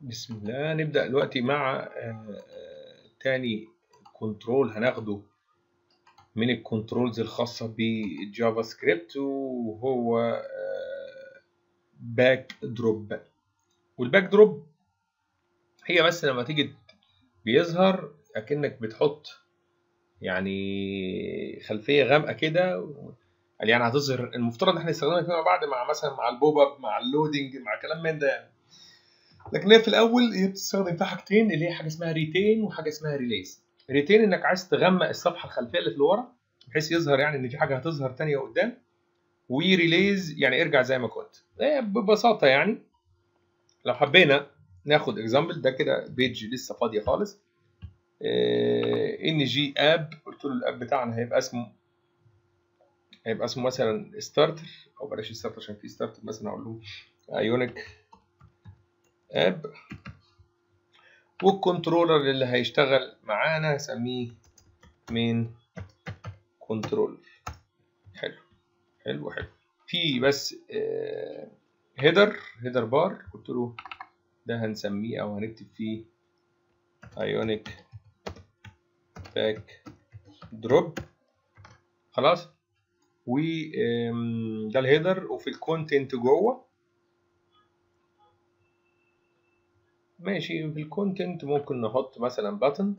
بسم الله نبدأ دلوقتي مع آه، آه، تاني كنترول هناخده من الكنترولز الخاصة بالجافا سكريبت وهو باك دروب والباك دروب هي بس لما تيجي بيظهر اكنك بتحط يعني خلفية غامقة كده و- يعني هتظهر المفترض ان احنا نستخدمها فيما بعد مع مثلا مع البوب اب مع اللودنج مع كلام من ده يعني لكن هي في الاول هي بتستخدم فيها حاجتين اللي هي حاجه اسمها ريتين وحاجه اسمها ريليز ريتين انك عايز تغمق الصفحه الخلفيه اللي في الورا بحيث يظهر يعني ان في حاجه هتظهر تانية قدام وريليز يعني ارجع زي ما كنت إيه ببساطه يعني لو حبينا ناخد اكزامبل ده كده بيج لسه فاضيه خالص ان جي اب قلت له الاب بتاعنا هيبقى اسمه هيبقى اسمه مثلا ستارتر او بلاش ستارتر عشان في ستارتر مثلا اقول له ايونيك اب والكنترولر اللي هيشتغل معانا هسميه مين كنترولر حلو حلو حلو في بس هيدر هيدر بار قلت له ده هنسميه او هنكتب فيه ايونيك باك دروب خلاص وده الهيدر وفي الكونتنت جوه ماشي في الكونتنت ممكن نحط مثلا باتن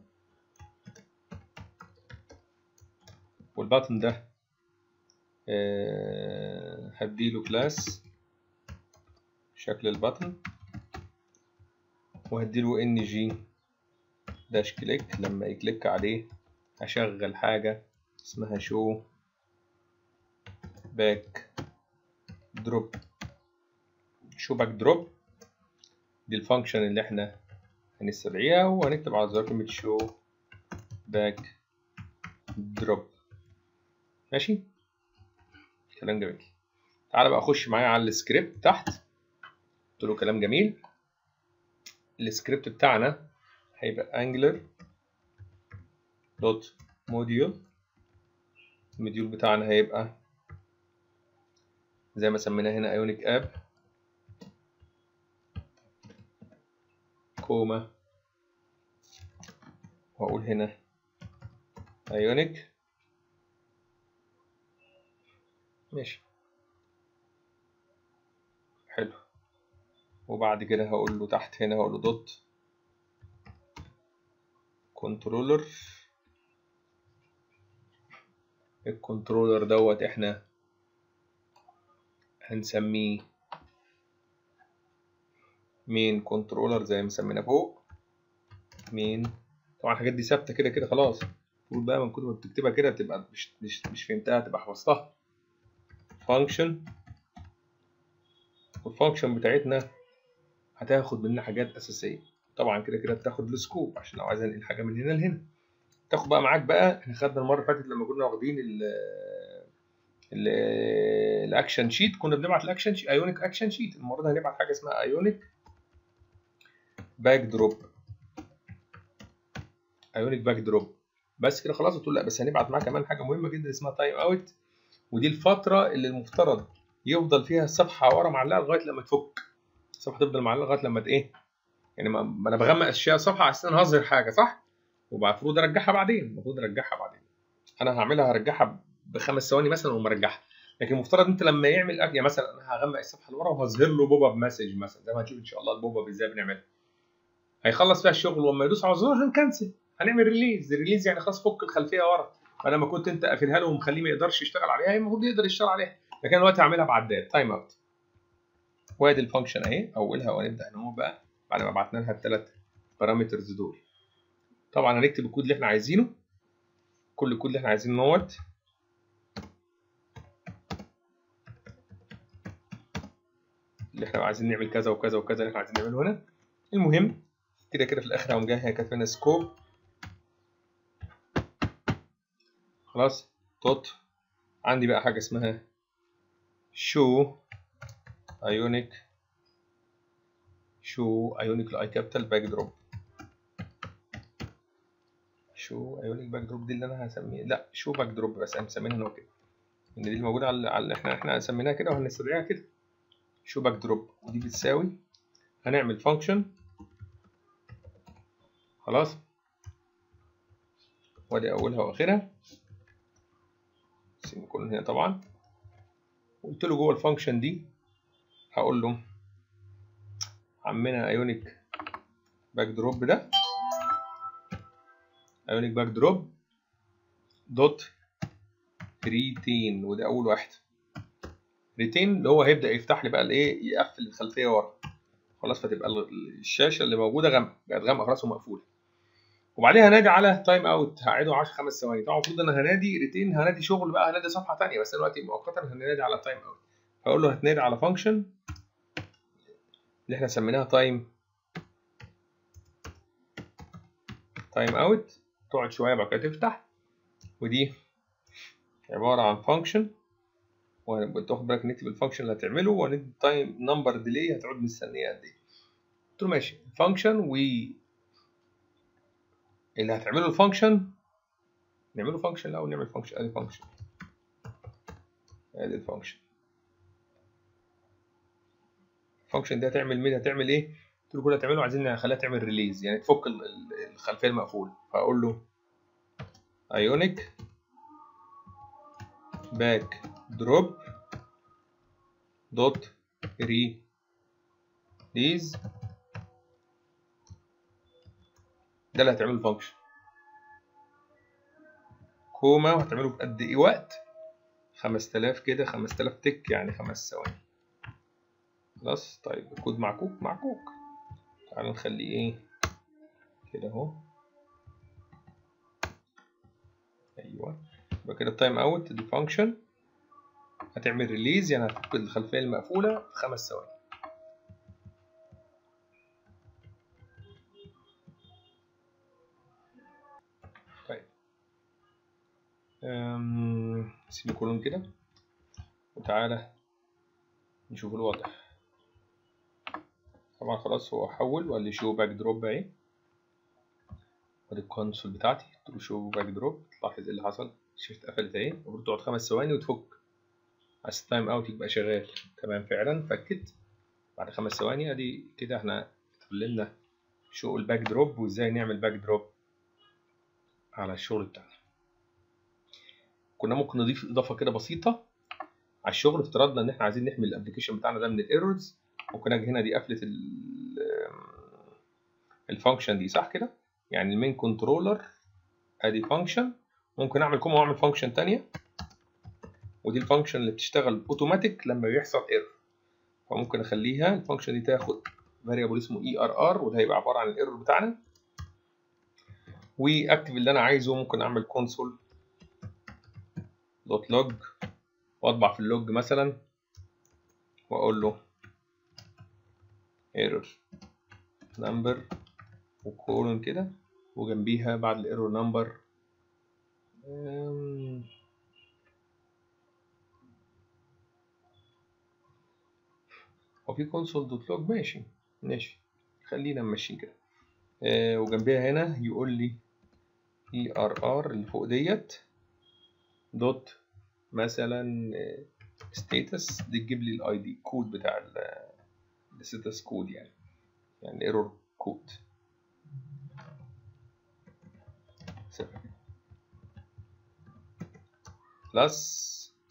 والباتن ده آه، هديله كلاس شكل الباتن وهديله ان جي داش كليك لما يكليك عليه هشغل حاجة اسمها شو باك دروب شو باك دروب دي الفانكشن اللي احنا هنستدعيها وهنكتب على زرار كلمة شو باك دروب ماشي كلام جميل تعالى بقى اخش معايا على السكريبت تحت قلت له كلام جميل السكريبت بتاعنا هيبقى angular دوت موديول الموديول بتاعنا هيبقى زي ما سميناه هنا ايونيك اب كوما واقول هنا ايونيك ماشي حلو وبعد كده هقول له تحت هنا هقول له دوت كنترولر الكنترولر دوت احنا هنسميه مين كنترولر زي ما سمينا فوق مين طبعا الحاجات دي ثابته كده كده خلاص المفروض بقى من كتر ما بتكتبها كده تبقى مش مش مش فهمتها تبقى حفظتها فانكشن والفانكشن بتاعتنا هتاخد مننا حاجات اساسيه طبعا كده كده بتاخد السكوب عشان لو عايز انقل حاجه من هنا لهنا تاخد بقى معاك بقى احنا خدنا المره اللي فاتت لما كنا واخدين ال ال الاكشن شيت كنا بنبعت الاكشن شيت ايونيك اكشن شيت المره دي هنبعت حاجه اسمها ايونيك باك دروب ايونيك باك دروب بس كده خلاص قلت له لا بس هنبعت معاه كمان حاجه مهمه جدا اسمها تايم اوت ودي الفتره اللي المفترض يفضل فيها الصفحه ورا معلقه لغايه لما تفك الصفحه تفضل معلقه لغايه لما ت- ايه يعني ما ما انا بغمق اشياء الصفحه على اساس ان أنا هظهر حاجه صح ومفروض ارجعها بعدين المفروض ارجعها بعدين انا هعملها هرجعها بخمس ثواني مثلا واقوم ارجعها لكن المفترض انت لما يعمل أك- يعني مثلا انا هغمق الصفحه اللي ورا وهظهر له بوب اب مسج مثلا زي ما هنشوف ان شاء الله البوب اب ازاي بنعملها هيخلص فيها الشغل ولما يدوس على الزرار هنكنسل هنعمل ريليز ريليز يعني خلاص فك الخلفيه ورا فلما كنت انت قافلها له ومخليه ما يقدرش يشتغل عليها هي المفروض يقدر يشتغل عليها لكن أنا دلوقتي هعملها بعداد تايم اوت وادي الفانكشن اهي اولها ونبدا هنا بقى بعد ما بعتنا لها الثلاث بارامترز دول طبعا هنكتب الكود اللي احنا عايزينه كل الكود اللي احنا عايزينه نوت اللي احنا عايزين نعمل كذا وكذا وكذا اللي احنا عايزين نعمله هنا المهم كده كده في الاخر هقوم جاي هي كاتب لنا سكوب خلاص دوت عندي بقى حاجه اسمها شو ايونيك شو ايونيك الاي كابيتال باك دروب شو ايونيك باك دروب دي اللي انا هسميها لا شو باك دروب بس انا مسمينها هنا كده ان دي موجوده على, على احنا احنا سميناها كده وهنستدعيها كده شو باك دروب ودي بتساوي هنعمل فانكشن خلاص وادي اولها واخرها سيمي كولون هنا طبعا قلت له جوه الفانكشن دي هقول له عمنا ايونيك باك دروب ده ايونيك باك دروب دوت ريتين وده اول واحد ريتين اللي هو هيبدا يفتح لي بقى الايه يقفل الخلفيه ورا خلاص فتبقى الشاشه اللي موجوده غامقه بقت غامقه خلاص ومقفوله وبعدين هنادي على تايم اوت هقعده 10 5 ثواني طبعا المفروض ان هنادي ريتين هنادي شغل بقى هنادي صفحه ثانيه بس دلوقتي مؤقتا هنادي على تايم اوت هقول له هتنادي على فانكشن اللي احنا سميناها تايم تايم اوت تقعد شويه بعد كده تفتح ودي عباره عن فانكشن وتاخد بالك نكتب الفانكشن اللي هتعمله وندي تايم نمبر ديلي هتقعد مستنيه قد ايه قلت له ماشي فانكشن و اللي هتعمله الفانكشن نعمله فانكشن الاول نعمل فانكشن ادي فانكشن ادي الفانكشن الفانكشن دي هتعمل مين هتعمل ايه قلت له كل اللي هتعمله عايزين نخليها تعمل ريليز يعني تفك الخلفيه المقفوله فاقول له ايونيك باك دروب دوت ريليز ده اللي هتعمله الفانكشن كوما وهتعمله في قد ايه وقت 5000 كده 5000 تك يعني خمس ثواني خلاص طيب الكود معكوك معكوك تعالوا نخليه ايه كده اهو ايوه يبقى كده التايم اوت دي فانكشن هتعمل ريليز يعني هتفك الخلفيه المقفوله في خمس ثواني طيب سيمي كولون كده وتعالى نشوف الوضع طبعا خلاص هو حول وقال لي شو باك دروب اهي ادي الكونسول بتاعتي قلت له شو باك دروب تلاحظ ايه اللي حصل الشاشة اتقفلت اهي المفروض تقعد خمس ثواني وتفك عايز التايم اوت يبقى شغال تمام فعلا فكت بعد خمس ثواني ادي كده احنا اتعلمنا شو الباك دروب وازاي نعمل باك دروب على الشغل بتاعنا كنا ممكن نضيف اضافه كده بسيطه على الشغل افترضنا ان احنا عايزين نحمي الابلكيشن بتاعنا ده من الايرورز ممكن اجي هنا دي قفله الفانكشن دي صح كده يعني المين كنترولر ادي فانكشن ممكن اعمل كوما واعمل فانكشن تانية ودي الفانكشن اللي بتشتغل اوتوماتيك لما بيحصل ايرور فممكن اخليها الفانكشن دي تاخد فاريبل اسمه اي ار ار وده هيبقى عباره عن الايرور بتاعنا واكتب اللي انا عايزه ممكن اعمل كونسول دوت لوج واطبع في اللوج مثلا واقول له ايرور نمبر وكولون كده وجنبيها بعد الايرور نمبر هو في كونسول دوت لوج ماشي ماشي خلينا ماشيين كده آه وجنبيها هنا يقول لي اي ار ار اللي فوق ديت دوت مثلا ستاتس دي تجيب لي الاي دي كود بتاع الستاتس كود يعني يعني الايرور كود بلس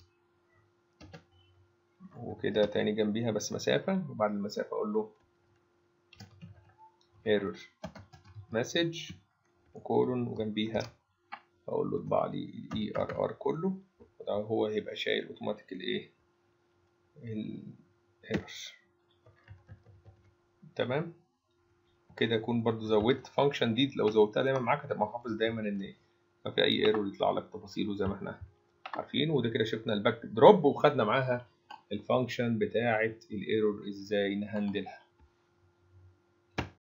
وكده تاني جنبيها بس مسافة وبعد المسافة أقول له error message وكولون وجنبيها أقول له اطبع لي ال ERR كله وده هو هيبقى شايل اوتوماتيك الايه الايرور تمام كده اكون برضو زودت فانكشن دي لو زودتها دايما معاك هتبقى محافظ دايما ان لو في اي ايرور يطلع لك تفاصيله زي ما احنا عارفين وده كده شفنا الباك دروب وخدنا معاها الفانكشن بتاعه الايرور ازاي نهندلها